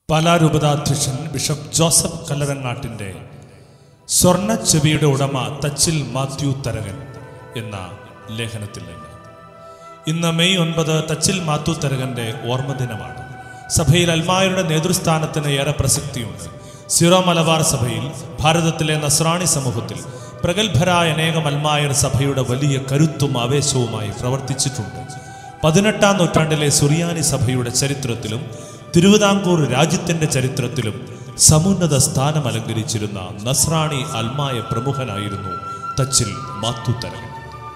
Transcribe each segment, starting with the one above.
പാലാരൂപതാധ്യക്ഷൻ bishop Joseph കല്ലറങ്ങാട്ടിൻ്റെ സ്വർണ്ണ ചെവിയുടെ ഉടമ തച്ചിൽ മാത്യു തരകൻ എന്ന ലേഖനത്തിൽ നിന്ന് ഇന്ന് മെയ് ഒൻപത് തച്ചിൽ മാത്യു തരകന്റെ ഓർമ്മദിനമാണ് സഭയിൽ അൽമായരുടെ നേതൃസ്ഥാനത്തിന് ഏറെ പ്രസക്തിയുണ്ട് സിറോ മലബാർ സഭയിൽ ഭാരതത്തിലെ നസ്രാണി സമൂഹത്തിൽ പ്രഗത്ഭരായ അനേകം അൽമായർ സഭയുടെ വലിയ കരുത്തും ആവേശവുമായി പ്രവർത്തിച്ചിട്ടുണ്ട് പതിനെട്ടാം നൂറ്റാണ്ടിലെ സുറിയാനി സഭയുടെ ചരിത്രത്തിലും തിരുവിതാംകൂർ രാജ്യത്തിന്റെ ചരിത്രത്തിലും സമുന്നത സ്ഥാനം അലങ്കരിച്ചിരുന്ന നസ്രാണി അൽമായ പ്രമുഖനായിരുന്നു തച്ചിൽ മാത്തുത്തരകൻ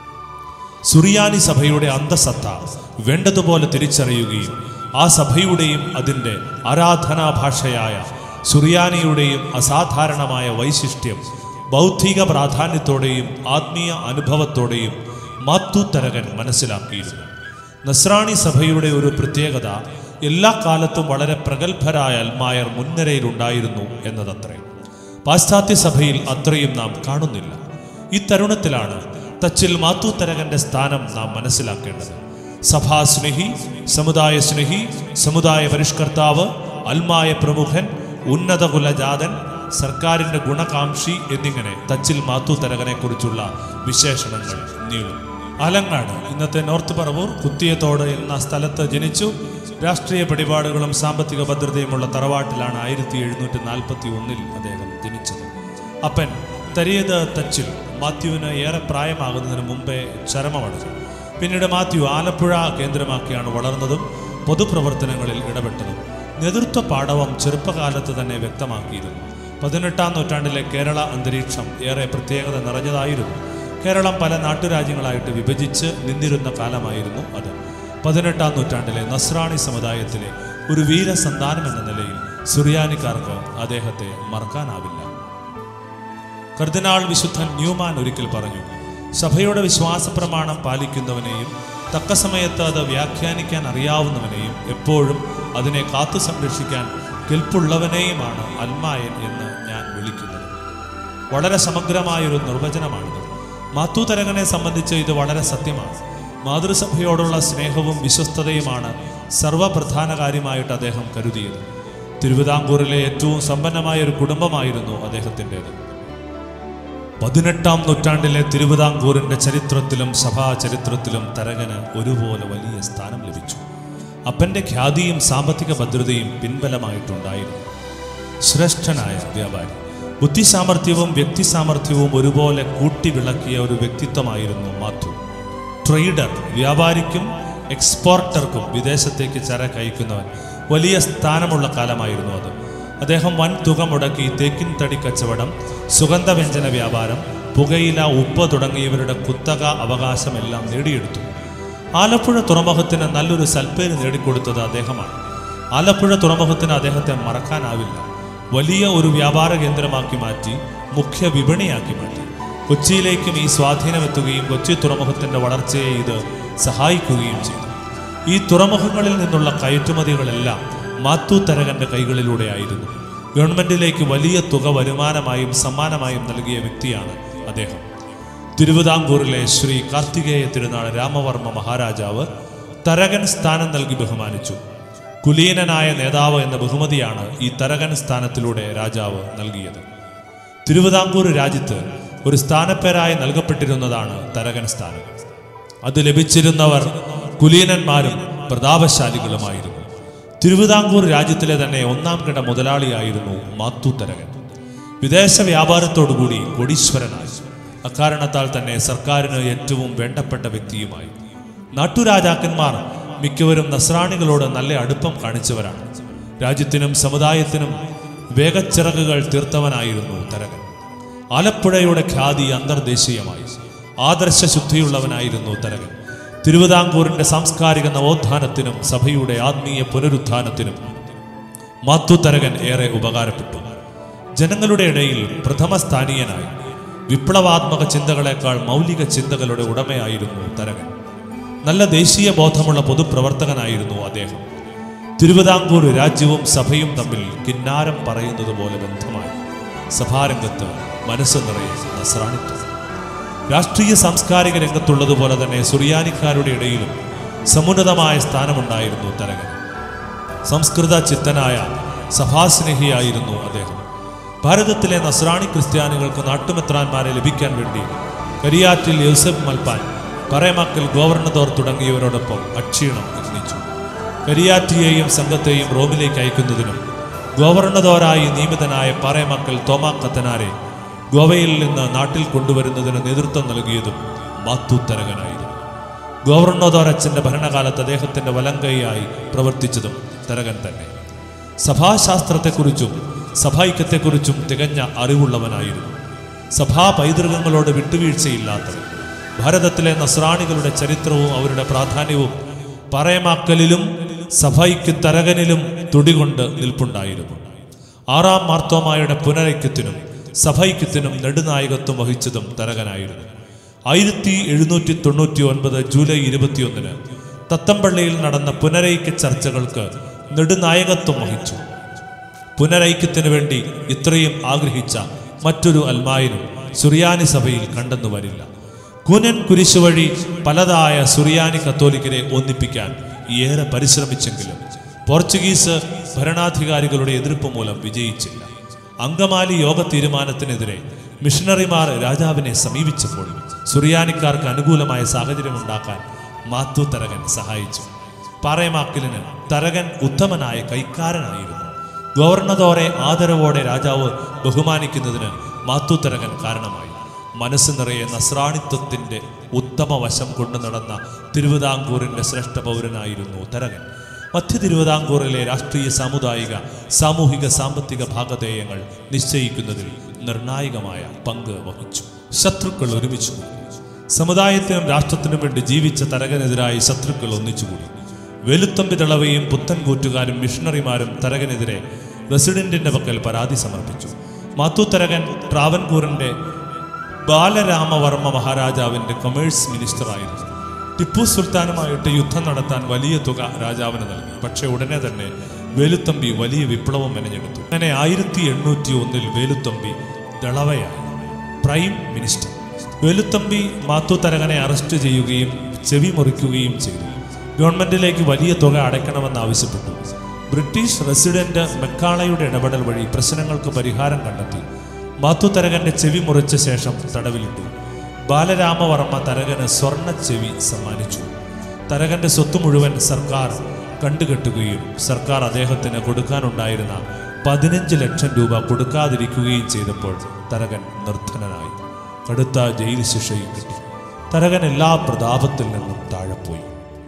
സുറിയാനി സഭയുടെ അന്തസത്ത വേണ്ടതുപോലെ തിരിച്ചറിയുകയും ആ സഭയുടെയും അതിൻ്റെ ആരാധനാ ഭാഷയായ സുറിയാനിയുടെയും അസാധാരണമായ വൈശിഷ്ട്യം ബൗദ്ധിക പ്രാധാന്യത്തോടെയും ആത്മീയ അനുഭവത്തോടെയും മാത്തുത്തരകൻ മനസ്സിലാക്കിയിരുന്നു നസ്രാണി സഭയുടെ ഒരു പ്രത്യേകത എല്ലാ കാലത്തും വളരെ പ്രഗത്ഭരായ അൽമായർ മുൻനിരയിലുണ്ടായിരുന്നു എന്നതത്രേ പാശ്ചാത്യ സഭയിൽ അത്രയും നാം കാണുന്നില്ല ഈ തരുണത്തിലാണ് തച്ചിൽ മാത്തൂത്തരകന്റെ സ്ഥാനം നാം മനസ്സിലാക്കേണ്ടത് സഭാസ്നേഹി സമുദായ സ്നേഹി സമുദായ പരിഷ്കർത്താവ് അൽമായ പ്രമുഖൻ ഉന്നത കുലജാതൻ സർക്കാരിന്റെ ഗുണകാംക്ഷി എന്നിങ്ങനെ തച്ചിൽ മാത്തൂത്തരകനെ കുറിച്ചുള്ള വിശേഷണങ്ങൾ നീളും ആലങ്ങാട് ഇന്നത്തെ നോർത്ത് പറവൂർ കുത്തിയത്തോട് എന്ന സ്ഥലത്ത് ജനിച്ചു രാഷ്ട്രീയ പിടിപാടുകളും സാമ്പത്തിക ഭദ്രതയുമുള്ള തറവാട്ടിലാണ് ആയിരത്തി എഴുന്നൂറ്റി നാൽപ്പത്തി ഒന്നിൽ അദ്ദേഹം ജനിച്ചത് അപ്പൻ തരിയത് തച്ചിൽ മാത്യുവിന് ഏറെ പ്രായമാകുന്നതിന് മുമ്പേ ചരമമടഞ്ഞു പിന്നീട് മാത്യു ആലപ്പുഴ കേന്ദ്രമാക്കിയാണ് വളർന്നതും പൊതുപ്രവർത്തനങ്ങളിൽ ഇടപെട്ടതും നേതൃത്വ പാഠവം ചെറുപ്പകാലത്ത് തന്നെ വ്യക്തമാക്കിയിരുന്നു പതിനെട്ടാം നൂറ്റാണ്ടിലെ കേരള അന്തരീക്ഷം ഏറെ പ്രത്യേകത നിറഞ്ഞതായിരുന്നു കേരളം പല നാട്ടുരാജ്യങ്ങളായിട്ട് വിഭജിച്ച് നിന്നിരുന്ന കാലമായിരുന്നു അത് പതിനെട്ടാം നൂറ്റാണ്ടിലെ നസ്രാണി സമുദായത്തിലെ ഒരു വീരസന്താനം എന്ന നിലയിൽ സുറിയാനിക്കാർക്ക് അദ്ദേഹത്തെ മറക്കാനാവില്ല കർദിനാൾ വിശുദ്ധൻ ന്യൂമാൻ ഒരിക്കൽ പറഞ്ഞു സഭയുടെ വിശ്വാസ പ്രമാണം പാലിക്കുന്നവനെയും തക്ക സമയത്ത് അത് വ്യാഖ്യാനിക്കാൻ അറിയാവുന്നവനെയും എപ്പോഴും അതിനെ കാത്തു സംരക്ഷിക്കാൻ കെൽപ്പുള്ളവനെയുമാണ് അൽമായൻ എന്ന് ഞാൻ വിളിക്കുന്നത് വളരെ സമഗ്രമായൊരു നിർവചനമാണിത് മാത്തു തരകനെ സംബന്ധിച്ച് ഇത് വളരെ സത്യമാണ് മാതൃസഭയോടുള്ള സ്നേഹവും വിശ്വസ്തതയുമാണ് സർവപ്രധാന കാര്യമായിട്ട് അദ്ദേഹം കരുതിയത് തിരുവിതാംകൂറിലെ ഏറ്റവും സമ്പന്നമായ ഒരു കുടുംബമായിരുന്നു അദ്ദേഹത്തിൻ്റെത് പതിനെട്ടാം നൂറ്റാണ്ടിലെ തിരുവിതാംകൂറിന്റെ ചരിത്രത്തിലും സഭാ ചരിത്രത്തിലും തരകന് ഒരുപോലെ വലിയ സ്ഥാനം ലഭിച്ചു അപ്പന്റെ ഖ്യാതിയും സാമ്പത്തിക ഭദ്രതയും പിൻബലമായിട്ടുണ്ടായിരുന്നു ശ്രേഷ്ഠനായ വ്യാപാരി ബുദ്ധിസാമർഥ്യവും വ്യക്തിസാമർഥ്യവും ഒരുപോലെ കൂട്ടിവിളക്കിയ ഒരു വ്യക്തിത്വമായിരുന്നു മാത്യു ട്രേഡർ വ്യാപാരിക്കും എക്സ്പോർട്ടർക്കും വിദേശത്തേക്ക് ചരക്ക് അയക്കുന്നവൻ വലിയ സ്ഥാനമുള്ള കാലമായിരുന്നു അത് അദ്ദേഹം വൻ തുക മുടക്കി തേക്കിൻ തടി കച്ചവടം സുഗന്ധവ്യഞ്ജന വ്യാപാരം പുകയില ഉപ്പ് തുടങ്ങിയവരുടെ കുത്തക അവകാശമെല്ലാം നേടിയെടുത്തു ആലപ്പുഴ തുറമുഖത്തിന് നല്ലൊരു സൽപ്പേര് നേടിക്കൊടുത്തത് അദ്ദേഹമാണ് ആലപ്പുഴ തുറമുഖത്തിന് അദ്ദേഹത്തെ മറക്കാനാവില്ല വലിയ ഒരു വ്യാപാര കേന്ദ്രമാക്കി മാറ്റി മുഖ്യ വിപണിയാക്കി മാറ്റി കൊച്ചിയിലേക്കും ഈ സ്വാധീനമെത്തുകയും കൊച്ചി തുറമുഖത്തിന്റെ വളർച്ചയെ ഇത് സഹായിക്കുകയും ചെയ്തു ഈ തുറമുഖങ്ങളിൽ നിന്നുള്ള കയറ്റുമതികളെല്ലാം മാത്തു തരകന്റെ കൈകളിലൂടെയായിരുന്നു ഗവൺമെന്റിലേക്ക് വലിയ തുക വരുമാനമായും സമ്മാനമായും നൽകിയ വ്യക്തിയാണ് അദ്ദേഹം തിരുവിതാംകൂറിലെ ശ്രീ കാർത്തികേയ തിരുനാൾ രാമവർമ്മ മഹാരാജാവ് തരകൻ സ്ഥാനം നൽകി ബഹുമാനിച്ചു കുലീനനായ നേതാവ് എന്ന ബഹുമതിയാണ് ഈ തരകൻ സ്ഥാനത്തിലൂടെ രാജാവ് നൽകിയത് തിരുവിതാംകൂർ രാജ്യത്ത് ഒരു സ്ഥാനപ്പേരായി നൽകപ്പെട്ടിരുന്നതാണ് തരകൻ സ്ഥാനം അത് ലഭിച്ചിരുന്നവർ കുലീനന്മാരും പ്രതാപശാലികളുമായിരുന്നു തിരുവിതാംകൂർ രാജ്യത്തിലെ തന്നെ ഒന്നാം കിട മുതലാളിയായിരുന്നു മാത്തു തരകൻ വിദേശ വ്യാപാരത്തോടുകൂടി കൊടീശ്വരനായി അക്കാരണത്താൽ തന്നെ സർക്കാരിന് ഏറ്റവും വേണ്ടപ്പെട്ട വ്യക്തിയുമായി നാട്ടുരാജാക്കന്മാർ മിക്കവരും നസ്രാണികളോട് നല്ല അടുപ്പം കാണിച്ചവരാണ് രാജ്യത്തിനും സമുദായത്തിനും വേഗച്ചിറകുകൾ തീർത്തവനായിരുന്നു തരകൻ ആലപ്പുഴയുടെ ഖ്യാതി അന്തർദേശീയമായി ആദർശശുദ്ധിയുള്ളവനായിരുന്നു തരകൻ തിരുവിതാംകൂറിന്റെ സാംസ്കാരിക നവോത്ഥാനത്തിനും സഭയുടെ ആത്മീയ പുനരുത്ഥാനത്തിനും മാത്തു തരകൻ ഏറെ ഉപകാരപ്പെട്ടു ജനങ്ങളുടെ ഇടയിൽ പ്രഥമ സ്ഥാനീയനായി വിപ്ലവാത്മക ചിന്തകളെക്കാൾ മൗലിക ചിന്തകളുടെ ഉടമയായിരുന്നു തരകൻ നല്ല ദേശീയ ബോധമുള്ള പൊതുപ്രവർത്തകനായിരുന്നു അദ്ദേഹം തിരുവിതാംകൂർ രാജ്യവും സഭയും തമ്മിൽ കിന്നാരം പറയുന്നത് പോലെ ബന്ധമായി സഭാരംഗത്ത് മനസ്സ് നിറയെ നസ്രാണിത്വം രാഷ്ട്രീയ സാംസ്കാരിക രംഗത്തുള്ളതുപോലെ തന്നെ സുറിയാനിക്കാരുടെ ഇടയിലും സമുന്നതമായ സ്ഥാനമുണ്ടായിരുന്നു തരകൻ സംസ്കൃത ചിത്തനായ സഭാസ്നേഹിയായിരുന്നു അദ്ദേഹം ഭാരതത്തിലെ നസ്രാണി ക്രിസ്ത്യാനികൾക്ക് നാട്ടുമെത്രാന്മാരെ ലഭിക്കാൻ വേണ്ടി കരിയാറ്റിൽ യൂസഫ് മൽപ്പാൻ പറയമക്കൽ ഗവർണദോർ തുടങ്ങിയവരോടൊപ്പം അക്ഷീണം യത്നിച്ചു കരിയാറ്റിയെയും സംഘത്തെയും റോമിലേക്ക് അയക്കുന്നതിനും ഗവർണദോറായി നിയമിതനായ പറയമക്കൽ തോമാ കത്തനാരെ ഗോവയിൽ നിന്ന് നാട്ടിൽ കൊണ്ടുവരുന്നതിന് നേതൃത്വം നൽകിയതും മാത്തൂത്തരകനായിരുന്നു ഗവർണദോർ അച്ഛന്റെ ഭരണകാലത്ത് അദ്ദേഹത്തിന്റെ വലങ്കൈയായി പ്രവർത്തിച്ചതും തരകൻ തന്നെ സഭാശാസ്ത്രത്തെക്കുറിച്ചും സഭൈക്യത്തെക്കുറിച്ചും തികഞ്ഞ അറിവുള്ളവനായിരുന്നു സഭാ പൈതൃകങ്ങളോട് വിട്ടുവീഴ്ചയില്ലാത്തവൻ ഭാരതത്തിലെ നസ്രാണികളുടെ ചരിത്രവും അവരുടെ പ്രാധാന്യവും പറയമാക്കലിലും സഭയ്ക്ക് തരകനിലും തുടികൊണ്ട് നിൽപ്പുണ്ടായിരുന്നു ആറാം മാർത്തോമായുടെ പുനരൈക്യത്തിനും സഭൈക്യത്തിനും നെടുനായകത്വം വഹിച്ചതും തരകനായിരുന്നു ആയിരത്തി എഴുന്നൂറ്റി തൊണ്ണൂറ്റി ഒൻപത് ജൂലൈ ഇരുപത്തിയൊന്നിന് തത്തമ്പള്ളിയിൽ നടന്ന പുനരൈക്യ ചർച്ചകൾക്ക് നെടുനായകത്വം വഹിച്ചു പുനരൈക്യത്തിനു വേണ്ടി ഇത്രയും ആഗ്രഹിച്ച മറ്റൊരു അൽമായനും സുറിയാനി സഭയിൽ കണ്ടെന്നു വരില്ല കുനൻ കുരിശു വഴി പലതായ സുറിയാനി കത്തോലിക്കരെ ഒന്നിപ്പിക്കാൻ ഏറെ പരിശ്രമിച്ചെങ്കിലും പോർച്ചുഗീസ് ഭരണാധികാരികളുടെ എതിർപ്പ് മൂലം വിജയിച്ചില്ല അങ്കമാലി യോഗ തീരുമാനത്തിനെതിരെ മിഷണറിമാർ രാജാവിനെ സമീപിച്ചപ്പോൾ സുറിയാനിക്കാർക്ക് അനുകൂലമായ സാഹചര്യം ഉണ്ടാക്കാൻ മാത്തു തരകൻ സഹായിച്ചു പാറയമാക്കലിന് തരകൻ ഉത്തമനായ കൈക്കാരനായിരുന്നു ഗവർണദോറെ ആദരവോടെ രാജാവ് ബഹുമാനിക്കുന്നതിന് മാത്തുത്തരകൻ കാരണമായി മനസ്സ് നിറയെ നസ്രാണിത്വത്തിന്റെ ഉത്തമ വശം കൊണ്ടു നടന്ന തിരുവിതാംകൂറിന്റെ ശ്രേഷ്ഠ പൗരനായിരുന്നു തരകൻ മധ്യ തിരുവിതാംകൂറിലെ രാഷ്ട്രീയ സാമുദായിക സാമൂഹിക സാമ്പത്തിക ഭാഗധേയങ്ങൾ നിശ്ചയിക്കുന്നതിൽ നിർണായകമായ പങ്ക് വഹിച്ചു ശത്രുക്കൾ ഒരുമിച്ചു കൂടി സമുദായത്തിനും രാഷ്ട്രത്തിനും വേണ്ടി ജീവിച്ച തരകനെതിരായി ശത്രുക്കൾ ഒന്നിച്ചുകൂടി വെലുത്തമ്പി തളവയും പുത്തൻകൂറ്റുകാരും മിഷണറിമാരും തരകനെതിരെ റെസിഡന്റിന്റെ പക്കൽ പരാതി സമർപ്പിച്ചു മാത്തു തരകൻ ട്രാവൻകൂറിന്റെ ബാലരാമവർമ്മ മഹാരാജാവിന്റെ കൊമേഴ്സ് മിനിസ്റ്ററായിരുന്നു ടിപ്പു സുൽത്താനുമായിട്ട് യുദ്ധം നടത്താൻ വലിയ തുക രാജാവിന് നൽകി പക്ഷെ ഉടനെ തന്നെ വേലുത്തമ്പി വലിയ വിപ്ലവം മെനഞ്ഞെടുത്തു അങ്ങനെ ആയിരത്തി എണ്ണൂറ്റി ഒന്നിൽ വേലുത്തമ്പി ദളവയായി പ്രൈം മിനിസ്റ്റർ വേലുത്തമ്പി മാത്തു തരകനെ അറസ്റ്റ് ചെയ്യുകയും ചെവി മുറിക്കുകയും ചെയ്തു ഗവൺമെന്റിലേക്ക് വലിയ തുക അടയ്ക്കണമെന്ന് ആവശ്യപ്പെട്ടു ബ്രിട്ടീഷ് റെസിഡന്റ് മെക്കാളയുടെ ഇടപെടൽ വഴി പ്രശ്നങ്ങൾക്ക് പരിഹാരം കണ്ടെത്തി മാത്തു തരകന്റെ ചെവി മുറിച്ച ശേഷം തടവിലിട്ടു ബാലരാമവർമ്മ തരകന് സ്വർണ്ണ ചെവി സമ്മാനിച്ചു തരകന്റെ സ്വത്ത് മുഴുവൻ സർക്കാർ കണ്ടുകെട്ടുകയും സർക്കാർ അദ്ദേഹത്തിന് കൊടുക്കാനുണ്ടായിരുന്ന പതിനഞ്ച് ലക്ഷം രൂപ കൊടുക്കാതിരിക്കുകയും ചെയ്തപ്പോൾ തരകൻ നിർധനനായി കടുത്ത ജയിൽ ശിക്ഷയും കിട്ടി തരകൻ എല്ലാ പ്രതാപത്തിൽ നിന്നും താഴെപ്പോയി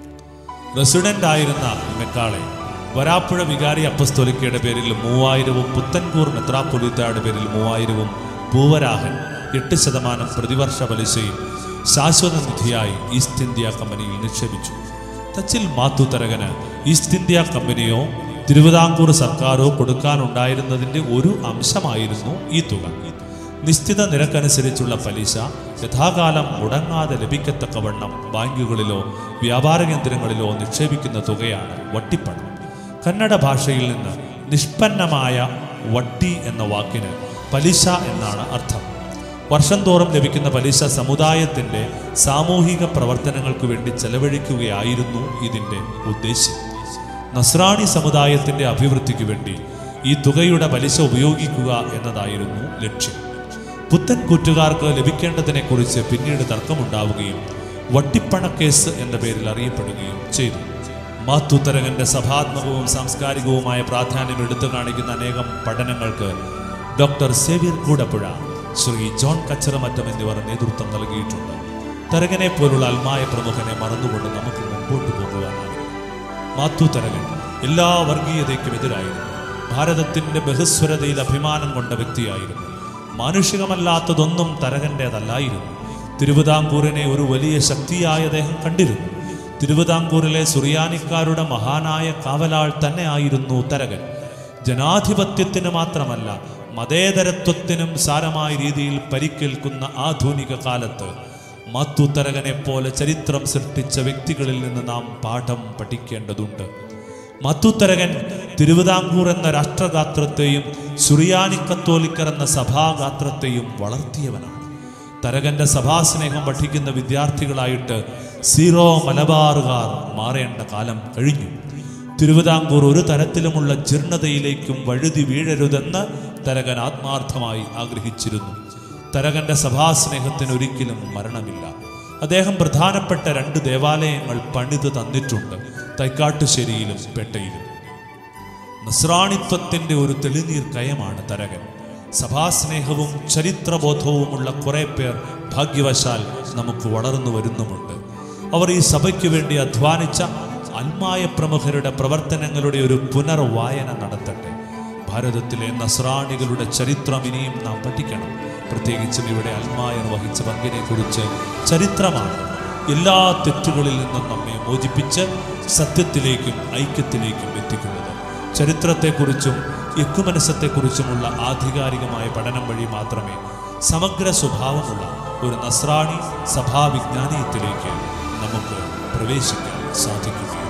റെസിഡന്റ് ആയിരുന്ന മെക്കാളെ വരാപ്പുഴ വികാരി അപ്പസ്തോലിക്കയുടെ പേരിൽ മൂവായിരവും പുത്തൻകൂർ മെത്രാപ്പൊലിത്തയുടെ പേരിൽ മൂവായിരവും പൂവരാഹൻ എട്ട് ശതമാനം പ്രതിവർഷ പലിശയും ശാശ്വത നിധിയായി ഈസ്റ്റ് ഇന്ത്യ കമ്പനിയിൽ നിക്ഷേപിച്ചു തച്ചിൽ മാത്തു തരകന് ഈസ്റ്റ് ഇന്ത്യ കമ്പനിയോ തിരുവിതാംകൂർ സർക്കാരോ കൊടുക്കാനുണ്ടായിരുന്നതിൻ്റെ ഒരു അംശമായിരുന്നു ഈ തുക നിശ്ചിത നിരക്കനുസരിച്ചുള്ള പലിശ യഥാകാലം മുടങ്ങാതെ ലഭിക്കത്തക്കവണ്ണം ബാങ്കുകളിലോ വ്യാപാര കേന്ദ്രങ്ങളിലോ നിക്ഷേപിക്കുന്ന തുകയാണ് വട്ടിപ്പണം കന്നഡ ഭാഷയിൽ നിന്ന് നിഷ്പന്നമായ വട്ടി എന്ന വാക്കിന് പലിശ എന്നാണ് അർത്ഥം വർഷം തോറും ലഭിക്കുന്ന പലിശ സമുദായത്തിന്റെ സാമൂഹിക പ്രവർത്തനങ്ങൾക്ക് വേണ്ടി ചെലവഴിക്കുകയായിരുന്നു ഇതിന്റെ ഉദ്ദേശ്യം നസ്രാണി സമുദായത്തിന്റെ അഭിവൃദ്ധിക്ക് വേണ്ടി ഈ തുകയുടെ പലിശ ഉപയോഗിക്കുക എന്നതായിരുന്നു ലക്ഷ്യം പുത്തൻ കൂറ്റുകാർക്ക് ലഭിക്കേണ്ടതിനെക്കുറിച്ച് പിന്നീട് തർക്കമുണ്ടാവുകയും വട്ടിപ്പണക്കേസ് എന്ന പേരിൽ അറിയപ്പെടുകയും ചെയ്തു മാത്തുത്തരകന്റെ സഭാത്മകവും സാംസ്കാരികവുമായ പ്രാധാന്യം എടുത്തു കാണിക്കുന്ന അനേകം പഠനങ്ങൾക്ക് doctor Xavier Koodappuzha Shri John Kacharamattam എന്നിവർ നേതൃത്വം നൽകിയിട്ടുണ്ട് തരകനെ പോലുള്ള അൽമായ പ്രമുഖനെ മറന്നുകൊണ്ട് നമുക്ക് മുമ്പോട്ട് പോകുവാനാവില്ല മാത്തു തരകൻ എല്ലാ വർഗീയതയ്ക്കും എതിരായിരുന്നു ഭാരതത്തിന്റെ ബഹുസ്വരതയിൽ അഭിമാനം കൊണ്ട വ്യക്തിയായിരുന്നു മാനുഷികമല്ലാത്തതൊന്നും തരകൻ്റേതല്ലായിരുന്നു തിരുവിതാംകൂറിനെ ഒരു വലിയ ശക്തിയായ അദ്ദേഹം കണ്ടിരുന്നു തിരുവിതാംകൂറിലെ സുറിയാനിക്കാരുടെ മഹാനായ കാവലാൾ തന്നെ ആയിരുന്നു തരകൻ ജനാധിപത്യത്തിന് മാത്രമല്ല മതേതരത്വത്തിനും സാരമായ രീതിയിൽ പരിക്കേൽക്കുന്ന ആധുനിക കാലത്ത് മാത്തു തരകനെ പോലെ ചരിത്രം സൃഷ്ടിച്ച വ്യക്തികളിൽ നിന്ന് നാം പാഠം പഠിക്കേണ്ടതുണ്ട് മത്തുത്തരകൻ തിരുവിതാംകൂർ എന്ന രാഷ്ട്രഗാത്രത്തെയും സുറിയാനി കത്തോലിക്കർ എന്ന സഭാഗാത്രത്തെയും വളർത്തിയവനാണ് തരകന്റെ സഭാസ്നേഹം പഠിക്കുന്ന വിദ്യാർത്ഥികളായിട്ട് സീറോ മലബാറുകാർ മാറേണ്ട കാലം കഴിഞ്ഞു തിരുവിതാംകൂർ ഒരു തരത്തിലുമുള്ള ജീർണതയിലേക്കും വഴുതി വീഴരുതെന്ന് തരകൻ ആത്മാർത്ഥമായി ആഗ്രഹിച്ചിരുന്നു തരകന്റെ സഭാസ്നേഹത്തിന് ഒരിക്കലും മരണമില്ല അദ്ദേഹം പ്രധാനപ്പെട്ട രണ്ട് ദേവാലയങ്ങൾ പണിത് തന്നിട്ടുണ്ട് തൈക്കാട്ടുശ്ശേരിയിലും പേട്ടയിലും നസ്രാണിത്വത്തിന്റെ ഒരു തെളിനീർ കയമാണ് തരകൻ സഭാസ്നേഹവും ചരിത്രബോധവുമുള്ള കുറെ പേർ ഭാഗ്യവശാൽ നമുക്ക് വളർന്നു വരുന്നുമുണ്ട് അവർ ഈ സഭയ്ക്ക് വേണ്ടി അധ്വാനിച്ച അൽമായ പ്രമുഖരുടെ പ്രവർത്തനങ്ങളുടെ ഒരു പുനർവായന നടത്തട്ടെ ഭാരതത്തിലെ നസ്രാണികളുടെ ചരിത്രം ഇനിയും നാം പഠിക്കണം പ്രത്യേകിച്ചും ഇവിടെ അൽമായർ വഹിച്ച പങ്കിനെക്കുറിച്ച് ചരിത്രമാണ് എല്ലാ തെറ്റുകളിൽ നിന്നും നമ്മെ മോചിപ്പിച്ച് സത്യത്തിലേക്കും ഐക്യത്തിലേക്കും എത്തിക്കുന്നത് ചരിത്രത്തെക്കുറിച്ചും യക്കുമനസത്തെക്കുറിച്ചുമുള്ള ആധികാരികമായ പഠനം വഴി മാത്രമേ സമഗ്ര സ്വഭാവമുള്ള ഒരു നസ്രാണി സഭാവിജ്ഞാനീയത്തിലേക്ക് നമുക്ക് പ്രവേശിക്കാൻ സാധിക്കുകയുള്ളൂ